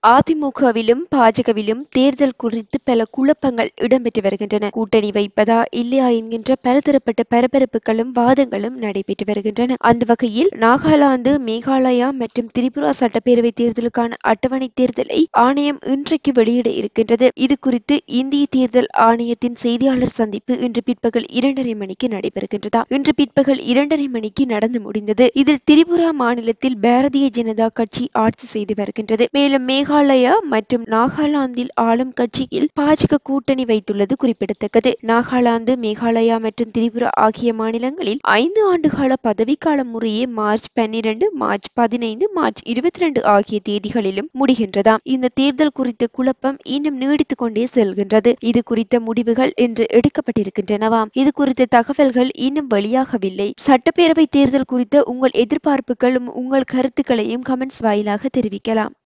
அதிமுகவிலும் பாஜகவிலும் தேர்தல் குறித்து பல குழப்பங்கள் இடம்பெற்று வருகின்றன கூட்டணி வைப்பதா இல்லையா என்கின்ற பலதரப்பட்ட பரபரப்புகளும் வாதங்களும் நடைபெற்று வருகின்றன அந்த வகையில் நாகாலாந்து மேகாலயா மற்றும் திரிபுரா சட்டப்பேரவை தேர்தலுக்கான அட்டவணை தேர்தலை ஆணையம் இன்றைக்கு வெளியிட இருக்கின்றது இது குறித்து இந்திய தேர்தல் ஆணையத்தின் செய்தியாளர் சந்திப்பு இன்று பிற்பகல் இரண்டரை மணிக்கு நடைபெறுகின்றதா இன்று பிற்பகல் இரண்டரை மணிக்கு நடந்து முடிந்தது இதில் திரிபுரா மாநிலத்தில் பாரதிய ஜனதா கட்சி ஆட்சி செய்து வருகின்றது மேலும் மேகாலயா மற்றும் நாகாலாந்தில் ஆளும் கட்சியில் பாஜக கூட்டணி வைத்துள்ளது குறிப்பிடத்தக்கது நாகாலாந்து மேகாலயா மற்றும் திரிபுரா ஆகிய மாநிலங்களில் ஐந்து ஆண்டுகால பதவிக்காலம் முறையே மார்ச் பன்னிரண்டு மார்ச் பதினைந்து மார்ச் இருபத்தி ரெண்டு ஆகிய தேதிகளிலும் முடிகின்றதாம் இந்த தேர்தல் குறித்த குழப்பம் இன்னும் நீடித்துக் கொண்டே செல்கின்றது இது குறித்த முடிவுகள் இன்று எடுக்கப்பட்டிருக்கின்றனவாம் இது குறித்த தகவல்கள் இன்னும் வெளியாகவில்லை சட்டப்பேரவை தேர்தல் குறித்த உங்கள் எதிர்பார்ப்புகளும் உங்கள் கருத்துக்களையும் கமெண்ட்ஸ் வாயிலாக தெரிவிக்கலாம்